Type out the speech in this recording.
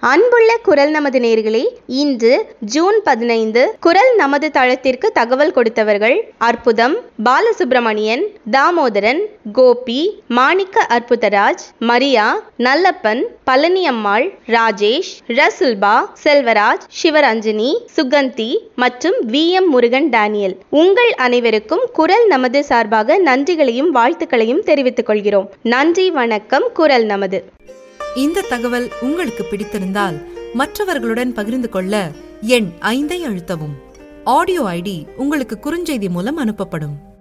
அன்புள்ள குரல் நமது நேர்களே இன்று ஜூன் பதினைந்து குரல் நமது தளத்திற்கு தகவல் கொடுத்தவர்கள் அற்புதம் பாலசுப்ரமணியன் தாமோதரன் கோபி மாணிக்க அற்புதராஜ் மரியா நல்லப்பன் பழனியம்மாள் ராஜேஷ் ரசுல்பா செல்வராஜ் சிவரஞ்சனி சுகந்தி மற்றும் வி எம் முருகன் டேனியல் உங்கள் அனைவருக்கும் குரல் நமது சார்பாக நன்றிகளையும் வாழ்த்துக்களையும் தெரிவித்துக் கொள்கிறோம் நன்றி வணக்கம் குரல் நமது இந்த தகவல் உங்களுக்கு பிடித்திருந்தால் மற்றவர்களுடன் பகிர்ந்து கொள்ள எண் ஐந்தை அழுத்தவும் ஆடியோ ஐடி உங்களுக்கு குறுஞ்செய்தி மூலம் அனுப்பப்படும்